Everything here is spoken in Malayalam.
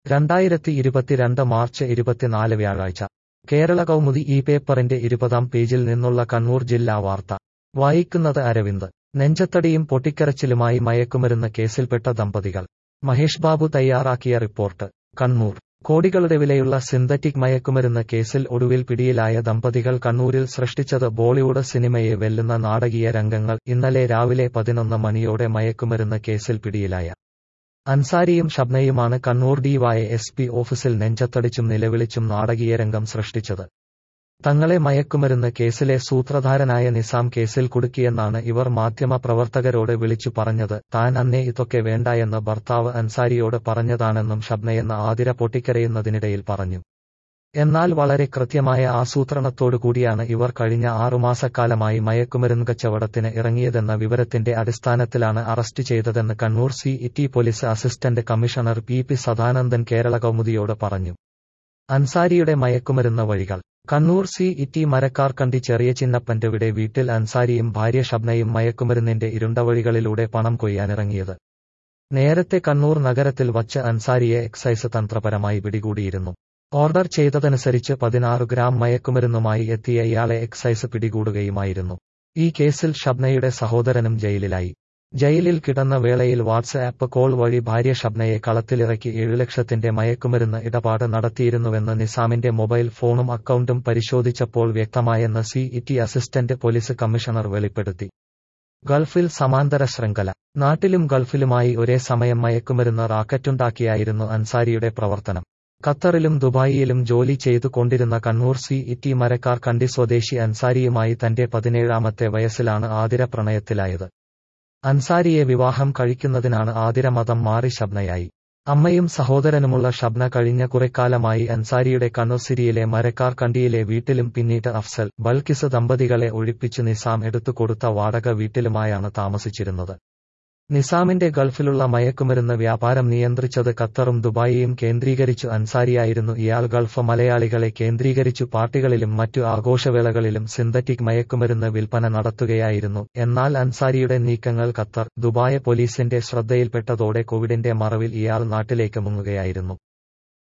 രണ്ടായിരത്തി ഇരുപത്തിരണ്ട് മാർച്ച് ഇരുപത്തിനാല് വ്യാഴാഴ്ച കേരള കൗമുദി ഈ പേപ്പറിന്റെ ഇരുപതാം പേജിൽ നിന്നുള്ള കണ്ണൂർ ജില്ലാ വാർത്ത വായിക്കുന്നത് അരവിന്ദ് നെഞ്ചത്തടിയും പൊട്ടിക്കരച്ചിലുമായി മയക്കുമരുന്ന് കേസിൽപ്പെട്ട ദമ്പതികൾ മഹേഷ് ബാബു തയ്യാറാക്കിയ റിപ്പോർട്ട് കണ്ണൂർ കോടികളുടെ വിലയുള്ള സിന്തറ്റിക് മയക്കുമരുന്ന് കേസിൽ ഒടുവിൽ പിടിയിലായ ദമ്പതികൾ കണ്ണൂരിൽ സൃഷ്ടിച്ചത് ബോളിവുഡ് സിനിമയെ വെല്ലുന്ന നാടകീയ രംഗങ്ങൾ ഇന്നലെ രാവിലെ പതിനൊന്ന് മണിയോടെ മയക്കുമരുന്ന് കേസിൽ പിടിയിലായ അൻസാരിയും ഷബ്നയുമാണ് കണ്ണൂർ ഡിവൈ എസ് പി ഓഫീസിൽ നെഞ്ചത്തടിച്ചും നിലവിളിച്ചും നാടകീയ രംഗം സൃഷ്ടിച്ചത് തങ്ങളെ മയക്കുമരുന്ന് കേസിലെ സൂത്രധാരനായ നിസാം കേസിൽ കുടുക്കിയെന്നാണ് ഇവർ മാധ്യമ പ്രവർത്തകരോട് വിളിച്ചു പറഞ്ഞത് താൻ അന്നേ ഇതൊക്കെ വേണ്ടായെന്ന് ഭർത്താവ് അൻസാരിയോട് പറഞ്ഞതാണെന്നും ഷബ്നയെന്ന ആതിര പൊട്ടിക്കരയുന്നതിനിടയിൽ പറഞ്ഞു എന്നാൽ വളരെ കൃത്യമായ ആസൂത്രണത്തോടുകൂടിയാണ് ഇവർ കഴിഞ്ഞ ആറുമാസക്കാലമായി മയക്കുമരുന്ന് കച്ചവടത്തിന് ഇറങ്ങിയതെന്ന വിവരത്തിന്റെ അടിസ്ഥാനത്തിലാണ് അറസ്റ്റ് ചെയ്തതെന്ന് Kannur city police assistant commissioner P P Sadanandan Kerala കൗമുദിയോട് പറഞ്ഞു അൻസാരിയുടെ മയക്കുമരുന്ന് വഴികൾ കണ്ണൂർ സി ഇറ്റി മരക്കാർക്കണ്ടി ചെറിയ ചിന്നപ്പന്റെവിടെ വീട്ടിൽ അൻസാരിയും ഭാര്യ ഷബ്നയും മയക്കുമരുന്നിന്റെ ഇരുണ്ട വഴികളിലൂടെ പണം കൊയ്യാനിറങ്ങിയത് നേരത്തെ കണ്ണൂർ നഗരത്തിൽ വച്ച് അൻസാരിയെ എക്സൈസ് തന്ത്രപരമായി പിടികൂടിയിരുന്നു ഓർഡർ ചെയ്തതനുസരിച്ച് പതിനാറ് ഗ്രാം മയക്കുമരുന്നുമായി എത്തിയ ഇയാളെ എക്സൈസ് പിടികൂടുകയുമായിരുന്നു ഈ കേസിൽ ഷബ്നയുടെ സഹോദരനും ജയിലിലായി ജയിലിൽ കിടന്ന വേളയിൽ വാട്സ്ആപ്പ് കോൾ വഴി ഭാര്യ ഷബ്നയെ കളത്തിലിറക്കി ഏഴു ലക്ഷത്തിന്റെ മയക്കുമരുന്ന് ഇടപാട് നടത്തിയിരുന്നുവെന്ന് നിസാമിന്റെ മൊബൈൽ ഫോണും അക്കൗണ്ടും പരിശോധിച്ചപ്പോൾ വ്യക്തമായെന്ന് city assistant police commissioner വെളിപ്പെടുത്തി ഗൾഫിൽ സമാന്തര ശൃംഖല നാട്ടിലും ഗൾഫിലുമായി ഒരേ സമയം മയക്കുമരുന്ന് റാക്കറ്റുണ്ടാക്കിയായിരുന്നു അൻസാരിയുടെ പ്രവർത്തനം ഖത്തറിലും ദുബായിയിലും ജോലി ചെയ്തു കൊണ്ടിരുന്ന കണ്ണൂർ സി ഇറ്റി മരക്കാർ കണ്ടി സ്വദേശി അൻസാരിയുമായി തന്റെ പതിനേഴാമത്തെ വയസ്സിലാണ് ആതിര പ്രണയത്തിലായത് അൻസാരിയെ വിവാഹം കഴിക്കുന്നതിനാണ് ആതിര മതം മാറി ഷബ്നയായി അമ്മയും സഹോദരനുമുള്ള ഷബ്ന കഴിഞ്ഞ കുറെക്കാലമായി അൻസാരിയുടെ കണ്ണൂസിരിയിലെ മരക്കാർ കണ്ടിയിലെ വീട്ടിലും പിന്നീട് അഫ്സൽ ബൽക്കിസ് ദമ്പതികളെ ഒഴിപ്പിച്ചു നിസാം എടുത്തുകൊടുത്ത വാടക വീട്ടിലുമായാണ് താമസിച്ചിരുന്നത് നിസാമിന്റെ ഗൾഫിലുള്ള മയക്കുമരുന്ന് വ്യാപാരം നിയന്ത്രിച്ചത് ഖത്തറും ദുബായിയും കേന്ദ്രീകരിച്ചു അൻസാരിയായിരുന്നു ഇയാൾ ഗൾഫ് മലയാളികളെ കേന്ദ്രീകരിച്ചു പാർട്ടികളിലും മറ്റു ആഘോഷവേളകളിലും സിന്തറ്റിക് മയക്കുമരുന്ന് വിൽപ്പന നടത്തുകയായിരുന്നു എന്നാൽ അൻസാരിയുടെ നീക്കങ്ങൾ ഖത്തർ ദുബായ് പോലീസിന്റെ ശ്രദ്ധയിൽപ്പെട്ടതോടെ കോവിഡിന്റെ മറവിൽ ഇയാൾ നാട്ടിലേക്ക് മുങ്ങുകയായിരുന്നു